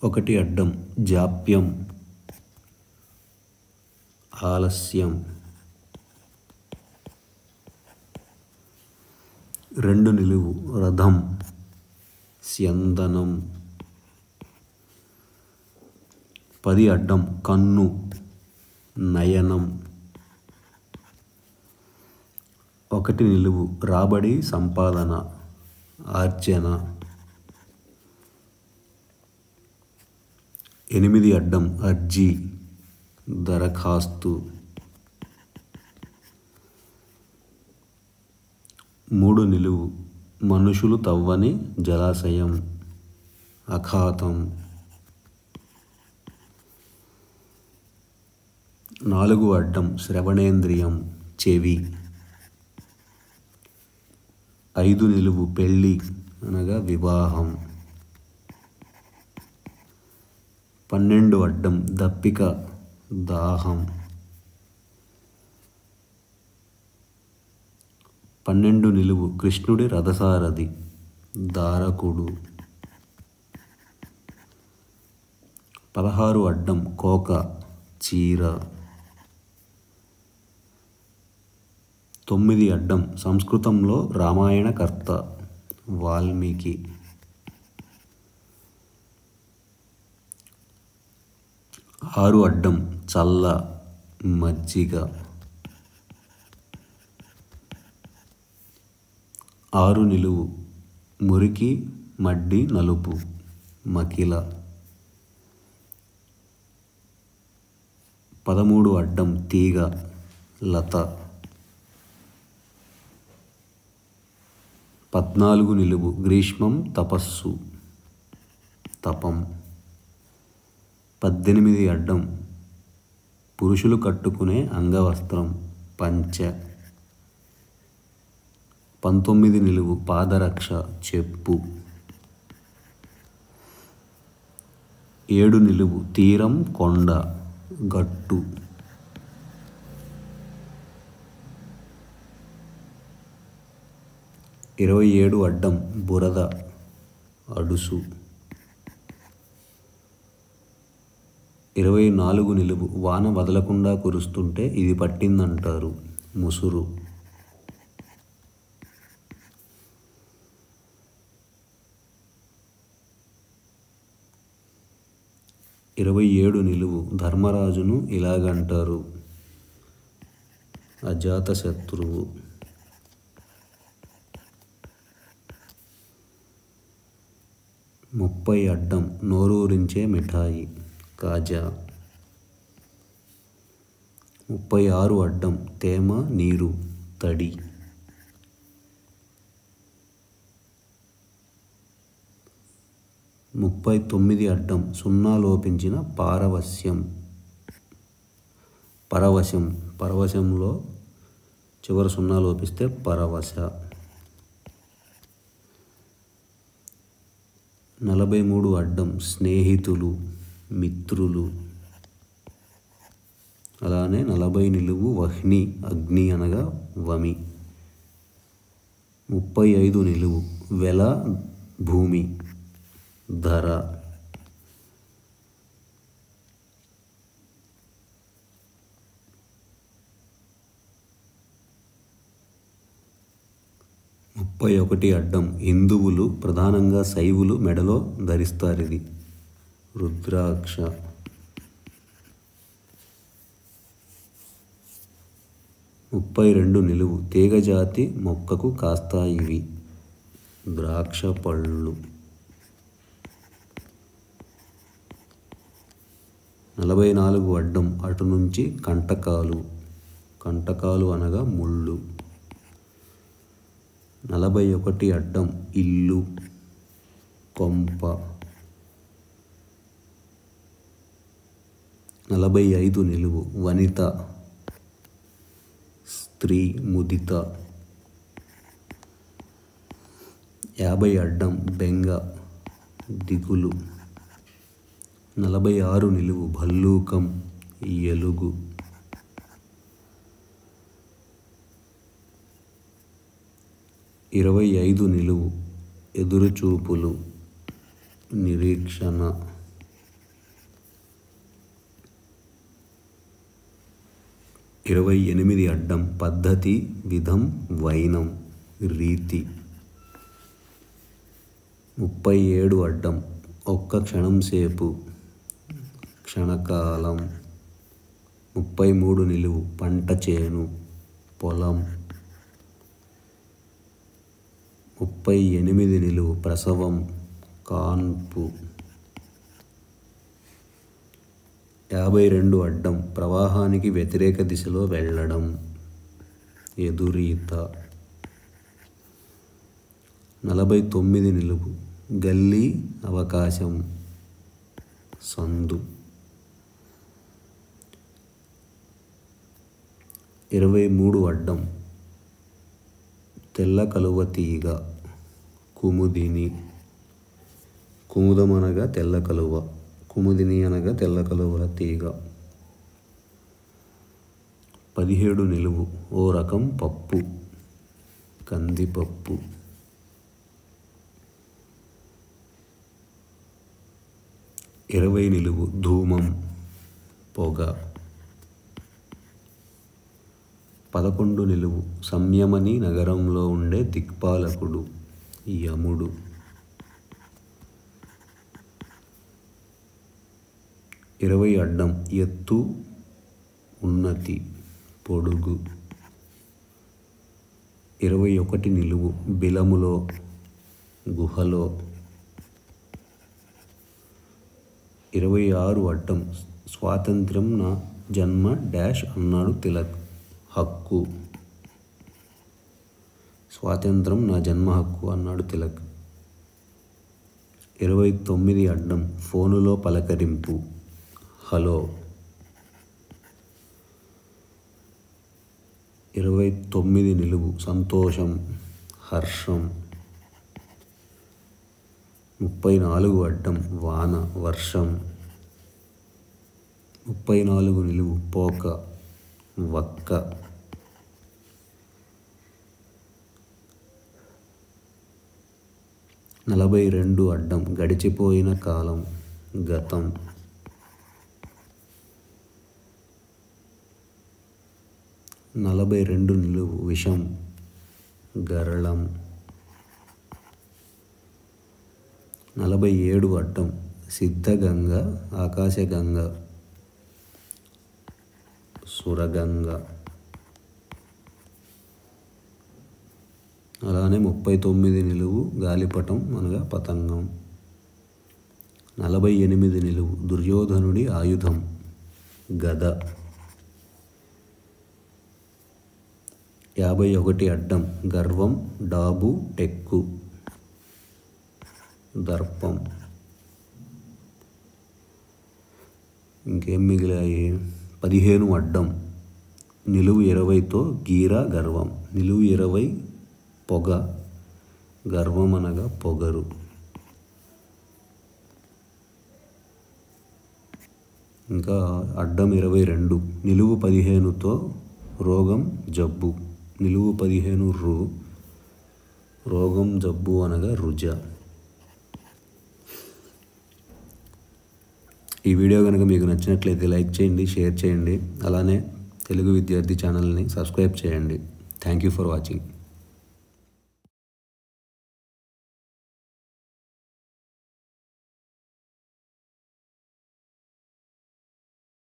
ఒకటి అడ్డం జాప్యం ఆలస్యం రెండు నిలువు రథం స్యందనం పది అడ్డం కన్ను నయనం ఒకటి నిలువు రాబడి సంపాదన ఆర్జన ఎనిమిది అడ్డం అర్జీ దరఖాస్తు మూడు నిలువు మనుషులు తవ్వని జలాశయం అఖాతం నాలుగు అడ్డం శ్రవణేంద్రియం చెవి ఐదు నిలువు పెళ్ళి అనగా వివాహం పన్నెండు అడ్డం దప్పిక దాహం పన్నెండు నిలువు కృష్ణుడి రథసారథి దారకుడు పదహారు అడ్డం కోక చీర తొమ్మిది అడ్డం సంస్కృతంలో రామాయణకర్త వాల్మీకి ఆరు అడ్డం చల్ల మజ్జిగ ఆరు నిలువు మురికి మడ్డి నలుపు మకిల పదమూడు అడ్డం తీగ లత పద్నాలుగు నిలువు గ్రీష్మం తపస్సు తపం పద్దెనిమిది అడ్డం పురుషులు కట్టుకునే అంగవస్త్రం పంచ పంతొమ్మిది నిలువు పాదరక్ష చెప్పు ఏడు నిలువు తీరం కొండ గట్టు ఇరవై ఏడు అడ్డం బురద అడుసు ఇరవై నాలుగు నిలువు వాన వదలకుండా కురుస్తుంటే ఇది పట్టిందంటారు ముసురు ఇరవై ఏడు నిలువు ధర్మరాజును ఇలాగంటారు అజాతశత్రువు ముప్పై అడ్డం నోరూరించే మిఠాయి కాజా ముప్పై ఆరు అడ్డం తేమ నీరు తడి ముప్పై తొమ్మిది అడ్డం సున్నా లోపించిన పారవస్యం పరవశం పరవశంలో చివరి సున్నా లోపిస్తే పరవశ నలభై మూడు అడ్డం స్నేహితులు మిత్రులు అలానే నలభై నిలువు వహ్ని అగ్ని అనగా వమి ముప్పై ఐదు నిలువు వెల భూమి ధర ముప్పై ఒకటి అడ్డం హిందువులు ప్రధానంగా శైవులు మెడలో ధరిస్తారు ఇది రుద్రాక్ష ముప్పై రెండు నిలువు తీగజాతి మొక్కకు కాస్తాయివి ద్రాక్ష పళ్ళు నలభై నాలుగు అడ్డం అటు నుంచి కంటకాలు కంటకాలు అనగా ముళ్ళు నలభై ఒకటి అడ్డం ఇల్లు కొంప నలభై ఐదు నిలువు వనిత స్త్రీ ముదిత యాభై అడ్డం బెంగ దిగులు నలభై ఆరు నిలువు భల్లూకం ఎలుగు ఇరవై ఐదు నిలువు ఎదురుచూపులు నిరీక్షణ ఇరవై ఎనిమిది అడ్డం పద్ధతి విధం వైనం రీతి ముప్పై ఏడు అడ్డం ఒక్క క్షణం సేపు క్షణకాలం ముప్పై మూడు నిలువు పంట చేను పొలం ముప్పై ఎనిమిది నిలువు ప్రసవం కాన్పు యాభై రెండు అడ్డం ప్రవాహానికి వ్యతిరేక దిశలో వెళ్ళడం ఎదురీత నలభై తొమ్మిది నిలువు గల్లీ అవకాశం సందు ఇరవై మూడు అడ్డం తెల్ల కలువ తీగ కుముదిని కుముదం అనగా తెల్ల కలువ కుముదిని అనగా తెల్ల కలువల తీగ పదిహేడు నిలువు ఓ రకం పప్పు కందిపప్పు ఇరవై నిలువు ధూమం పొగ పదకొండు నిలువు సంయమని నగరంలో ఉండే దిక్పాలకుడు యముడు ఇరవై అడ్డం ఎత్తు ఉన్నతి పొడుగు ఇరవై ఒకటి నిలువు బిలములో గుహలో ఇరవై ఆరు అడ్డం స్వాతంత్ర్యం నా జన్మ డాష్ అన్నాడు తిలక్ హక్కు స్వాతంత్రం నా జన్మ హక్కు అన్నాడు తిలక్ ఇరవై తొమ్మిది అడ్డం ఫోనులో పలకరింపు హలో ఇరవై తొమ్మిది నిలువు సంతోషం హర్షం ముప్పై నాలుగు అడ్డం వాన వర్షం ముప్పై నాలుగు నిలువు పోక వక్క నలభై రెండు అడ్డం గడిచిపోయిన కాలం గతం నలభై రెండు నిలువు విషం గరళం నలభై ఏడు అడ్డం సిద్ధగంగ ఆకాశగంగ సురగంగ అలానే ముప్పై తొమ్మిది నిలువు గాలిపటం అనగా పతంగం నలభై ఎనిమిది నిలువు దుర్యోధనుడి ఆయుధం గద యాభై ఒకటి అడ్డం గర్వం డాబు టెక్కు దర్పం ఇంకేం మిగిలాయి పదిహేను అడ్డం నిలువు ఇరవైతో గీర గర్వం నిలువు ఇరవై పొగ గర్వం అనగా పొగరు ఇంకా అడ్డం ఇరవై రెండు నిలువు పదిహేనుతో రోగం జబ్బు నిలువు పదిహేను రు రోగం జబ్బు అనగా రుజ ఈ వీడియో కనుక మీకు నచ్చినట్లయితే లైక్ చేయండి షేర్ చేయండి అలానే తెలుగు విద్యార్థి ఛానల్ని సబ్స్క్రైబ్ చేయండి థ్యాంక్ యూ ఫర్ వాచింగ్